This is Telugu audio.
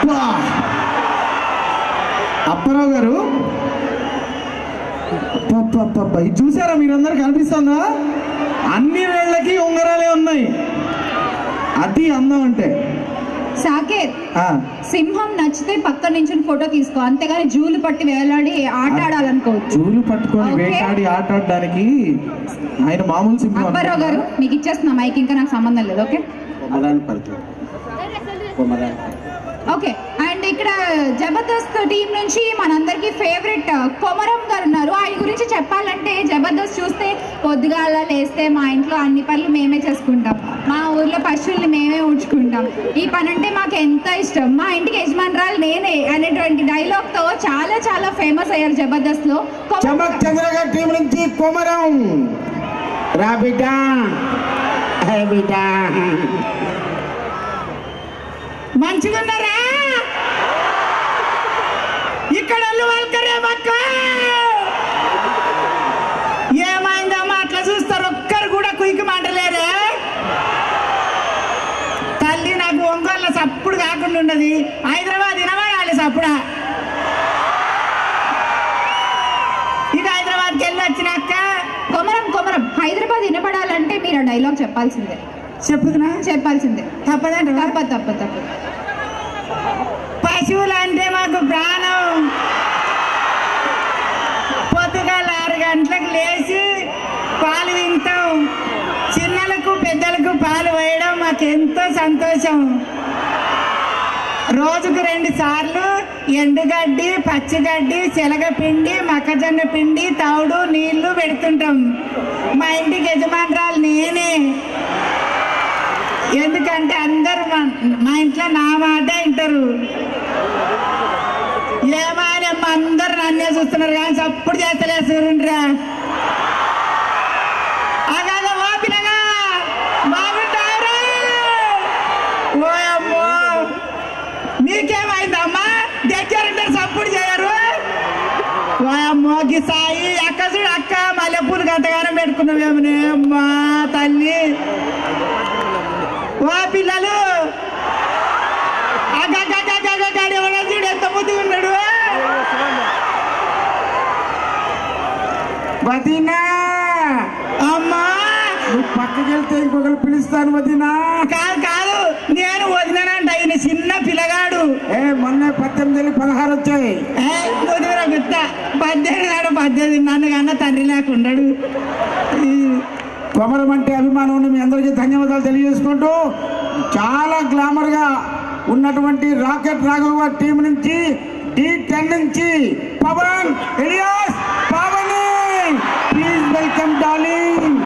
అబ్బా అప్పారావు గారు అబ్బబ్బబ్బబ్బ, ఇది చూసారా మీరందరూ కనిపిస్తుందా అన్ని వేళ్ళకి ఉంగరాలే ఉన్నాయి అది అందం అంటే సాకేత్ ఆ, సింహం నచ్చితే పక్క నుంచి ఫోటో తీసుకో అంతేగాని జూలు పట్టి వేలాడి ఆట ఆడాలనుకోవచ్చు జూలు పట్టుకొని ఓకే. వేటాడి ఆట ఆడడానికి ఆయన మామూలు సింహం అప్పారావు గారు మీకు ఇచ్చేస్తున్నా మైక్ ఇంకా నాకు సంబంధం లేదు ఓకే కొమరాని పడుతుంది కొమరాని ఓకే అండ్ ఇక్కడ జబర్దస్త్ టీం నుంచి మనందరికి ఫేవరెట్ కొమరం గారు ఉన్నారు ఆయన గురించి చెప్పాలంటే జబర్దస్త్ చూస్తే పొద్దుగాల లేస్తే మా ఇంట్లో అన్ని పనులు మేమే చేసుకుంటాం మా ఊర్లో పశువుల్ని మేమే ఉంచుకుంటాం ఈ పని అంటే మాకు ఎంత ఇష్టం మా ఇంటికి యజమానురాలు నేనే అనేటువంటి డైలాగ్ తో చాలా చాలా ఫేమస్ అయ్యారు జబర్దస్త్ లో కొమరం చమక్ చంద్ర గారి టీం నుంచి కొమరం రా బిడ్డ హే బిడ్డ మంచిగున్నారా ఇక్కడ వాళ్ళకరేమక్క ఏమైందమ్మా అట్లా చూస్తారు ఒక్కరు కూడా కుయికి మాటలేరే తల్లి నాకు ఒంగోళ్ళ సప్పుడు కాకుండా ఉండదు హైదరాబాద్ వినబడాలి సప్పుడా ఇక హైదరాబాద్కి వెళ్ళి వచ్చినాక కొమరం కొమరం హైదరాబాద్ వినపడాలంటే మీరు ఆ డైలాగ్ చెప్పాల్సిందే చెప్పుదునా చెప్పాల్సిందే తప్పదంట తప్పదు తప్పదు తప్పదు పశువులు అంటే మాకు ప్రాణం పొద్దుగాల ఆరు గంటలకు లేచి పాలు వింటాం చిన్నలకు పెద్దలకు పాలు వేయడం మాకు ఎంతో సంతోషం రోజుకు రెండు సార్లు ఎండుగడ్డి పచ్చిగడ్డి శనగపిండి మొక్కజొన్న పిండి తౌడు నీళ్లు పెడుతుంటాం మా ఇంటికి యజమానురాలు నేనే ఎందుకంటే అందరు మా- మా ఇంట్లో నా మాట వింటారు ఏమానమ్మ అందరు నన్నే చూస్తున్నారు కానీ చప్పుడు చేస్తలే సూర్యుండ్రా అగాగ ఓపినగా బాగుంటారు ఓయమ్మో మీకేమైందమ్మా దగ్గరుంటే సప్పుడు చేయరు ఓయమ్మో గి సాయి అక్క చూడు అక్క మల్లెపూలు గంటగానం పెట్టుకున్నావేమనే అమ్మా తల్లి ఓ పిల్లలు అగగగగగగగాడు ఎవడో చూడు ఎంత ముద్దుగా ఉన్నాడు వదినా అమ్మా నువ్వు పక్కకి వెళ్తే ఇంకొకరు పిలుస్తాను వదినా కాదు కాదు నేను వదినానంట ఆయన చిన్న పిల్లగాడు ఏ మొన్న పద్దెనిమిది వెళ్ళి పదహారు వచ్చాయి ఏ, వదిన గుత్త పద్దెనిమిది నాడు పద్దెనిమిది నన్ను కన్నా తండ్రి లేకుండాడు ఈ కొమరం అంటే అభిమానం ఉన్న మీ అందరికీ ధన్యవాదాలు తెలియజేసుకుంటూ చాలా గ్లామర్గా ఉన్నటువంటి రాకెట్ రాఘవ టీం నుంచి డి టెన్ నుంచి పవన్